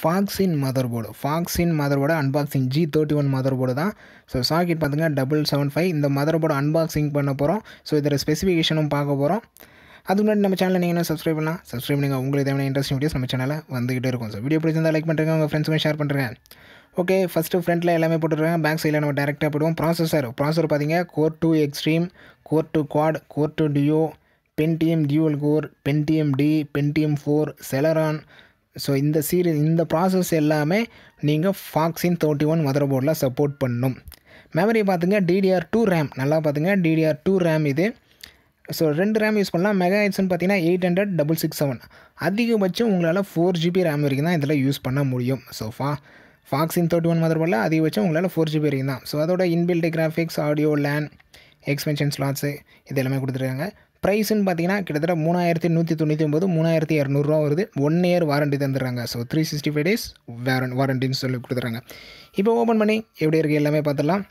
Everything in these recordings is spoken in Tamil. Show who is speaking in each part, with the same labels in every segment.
Speaker 1: ஃபாக்ஸின் motherboard Foxconn motherboard unboxing G thirty one motherboard தான் ஸோ சாக்கெட் பார்த்துங்க டபுள் செவன் ஃபைவ் இந்த மதர் போர்டு அன்பாக்சிங் பண்ண போகிறோம் ஸோ இதோட ஸ்பெசிஃபிகேஷனும் பார்க்க போகிறோம் அது முன்னாடி நம்ம சேனலில் நீங்கள் என்ன சப்ஸ்கிரைப் பண்ணலாம் சப்ஸ்கிரைப் பண்ணுங்கள் உங்களுக்கு தேவையான இன்ட்ரெஸ்டிங் வீடியோஸ் நம்ம சேனலில் வந்துகிட்டே இருக்கும் ஸோ வீடியோ பிடிச்சிருந்தா லைக் பண்ணுறேன் உங்கள் ஃப்ரெண்ட்ஸுக்கும் ஷேர் பண்ணுறேன் ஓகே ஃபஸ்ட்டு ஃப்ரண்ட்டில் எல்லாமே போட்டுருக்காங்க பேக் சைடில் நம்ம டேரெக்டாக போடுவோம் ப்ராசஸர் ப்ராசஸர் பார்த்தீங்க core two extreme core two quad core two duo Pentium dual core Pentium D Pentium four Celeron so இந்த சீரீஸ் இந்த ப்ராசஸ் எல்லாமே நீங்கள் ஃபாக்ஸின் தேர்ட்டி ஒன் மதர் போர்டில் சப்போர்ட் பண்ணும் மெமரி பார்த்துங்க டிடிஆர் டூ ரேம் நல்லா பார்த்துங்க டிடிஆர் டூ ரேம் இது ஸோ ரெண்டு ரேம் யூஸ் பண்ணலாம் மெகா ஹெட்ஸ்னு பார்த்தீங்கன்னா eight hundred double six seven அதிகபட்சம் உங்களால் ஃபோர் ஜிபி ரேம் வரைக்கும் தான் இதில் யூஸ் பண்ண முடியும் ஸோ ஃபா ஃபாக்ஸின் தேர்ட்டி ஒன் மதர் போர்டில் அதிகபட்சம் உங்களால் ஃபோர் ஜிபி வரைக்கும் தான் ஸோ அதோட inbuilt graphics audio LAN expansion slots இது எல்லாமே கொடுத்துருக்காங்க ப்ரைஸ்ன்னு பார்த்தீங்கன்னா கிட்டத்தட்ட மூணாயிரத்தி நூற்றி தொண்ணூற்றி ஒம்பது மூணாயிரத்தி இரநூறுவா வருது ஒன் இயர் வாரண்டி தந்துடுறாங்க so three sixty five days வேரன் வாரண்டின்னு சொல்லி கொடுத்துட்றாங்க இப்போ ஓப்பன் பண்ணி எப்படி இருக்குது எல்லாமே பார்த்துடலாம்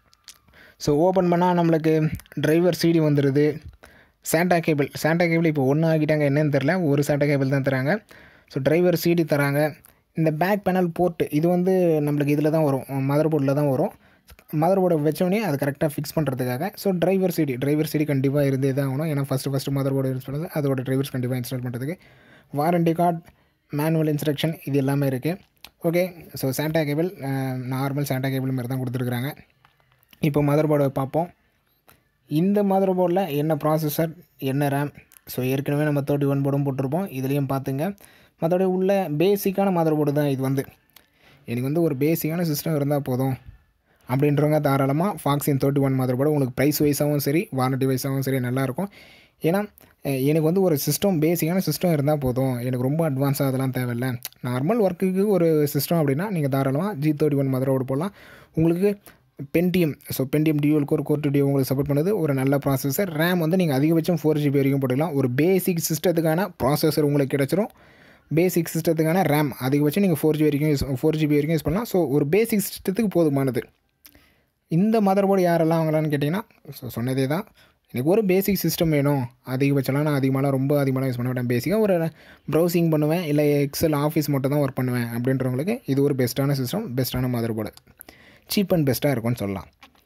Speaker 1: ஸோ ஓப்பன் பண்ணால் நம்மளுக்கு டிரைவர் சிடி வந்துடுது சாண்டா கேபிள் சாண்டா கேபிள் இப்போ ஒன்று ஆகிட்டாங்க என்னன்னு தெரில ஒரு சாண்டா கேபிள் தான் தராங்க ஸோ டிரைவர் சிடி தராங்க இந்த பேக் பேனல் போர்ட்டு இது வந்து நம்மளுக்கு இதில் தான் வரும் மதர் போர்டில் தான் வரும் மதர் போர்டை வச்சோடனே அது கரெக்டாக ஃபிக்ஸ் பண்ணுறதுக்காக so driver CD driver CD கண்டிப்பாக இருந்தே தான் ஆகணும் ஏன்னா first first motherboard use பண்ணுறது அதோட டிரைவர்ஸ் கண்டிப்பாக இன்ஸ்டால் பண்ணுறதுக்கு வாரண்டி கார்டு மேனுவல் இன்ஸ்ட்ரக்ஷன் இது எல்லாமே இருக்குது okay so SATA cable normal SATA cable மாதிரி தான் கொடுத்துருக்குறாங்க இப்போ மதர் போர்டை பார்ப்போம் இந்த மதர் போர்டில் என்ன ப்ராசஸர் என்ன ரேம் ஸோ ஏற்கனவே நம்ம தேர்ட்டி ஒன் போர்டும் போட்டிருப்போம் இதுலேயும் பார்த்துங்க மற்றபடி உள்ள பேசிக்கான மதர் போர்டு தான் இது வந்து எனக்கு வந்து ஒரு பேசிக்கான சிஸ்டம் இருந்தால் போதும் அப்படின்றவங்க தாராளமாக ஃபாக்ஸின் தேர்ட்டி ஒன் மதர் போர்டு உங்களுக்கு ப்ரைஸ் வைஸாகவும் சரி வாரண்டி வைஸாகவும் சரி நல்லாயிருக்கும் ஏன்னா எனக்கு வந்து ஒரு சிஸ்டம் பேசிக்கான சிஸ்டம் இருந்தால் போதும் எனக்கு ரொம்ப அட்வான்ஸாக அதெல்லாம் தேவையில்லை நார்மல் ஒர்க்குக்கு ஒரு சிஸ்டம் அப்படின்னா நீங்கள் தாராளமாக ஜி தேர்ட்டி ஒன் மதரோடு போடலாம் உங்களுக்கு Pentium so Pentium dual core core டியூ உங்களுக்கு சப்போர்ட் பண்ணுது ஒரு நல்ல ப்ராசஸர் ரேம் வந்து நீங்கள் அதிகபட்சம் ஃபோர் ஜிபி வரைக்கும் போட்டுக்கலாம் ஒரு பேசிக் சிஸ்டத்துக்கான ப்ராசஸர் உங்களுக்கு கிடச்சிரும் பேசிக் சிஸ்டத்துக்கான ரேம் அதிகபட்சம் நீங்கள் ஃபோர் ஜிபி வரைக்கும் யூஸ் ஃபோர் ஜிபி வரைக்கும் யூஸ் பண்ணலாம் ஸோ ஒரு பேசிக் சிஸ்டத்துக்கு போதுமானது இந்த மதர் போர்டு யாரெல்லாம் வாங்கலான்னு கேட்டிங்கன்னா ஸோ சொன்னதே தான் எனக்கு ஒரு பேசிக் சிஸ்டம் வேணும் அதிகபட்சம்லாம் நான் அதிகமாகலாம் ரொம்ப அதிகமாக யூஸ் பண்ண மாட்டேன் பேசிக்காக ஒரு ப்ரௌசிங் பண்ணுவேன் இல்லை எக்ஸல் ஆஃபீஸ் மட்டும் தான் ஒர்க் பண்ணுவேன் அப்படின்றவங்களுக்கு இது ஒரு பெஸ்ட்டான சிஸ்டம் பெஸ்ட்டான மதர் போர்டு சீப் அண்ட் பெஸ்ட்டாக இருக்கும்னு சொல்லலாம்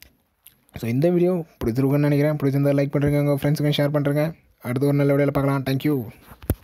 Speaker 1: ஸோ இந்த வீடியோ பிடிச்சிருக்குன்னு நினைக்கிறேன் பிடிச்சிருந்தா லைக் பண்ணுறேங்க உங்கள் ஃப்ரெண்ட்ஸுக்கும் ஷேர் பண்ணுறேங்க அடுத்து ஒரு நல்ல வீடியோவில் பார்க்கலாம் தேங்க்யூ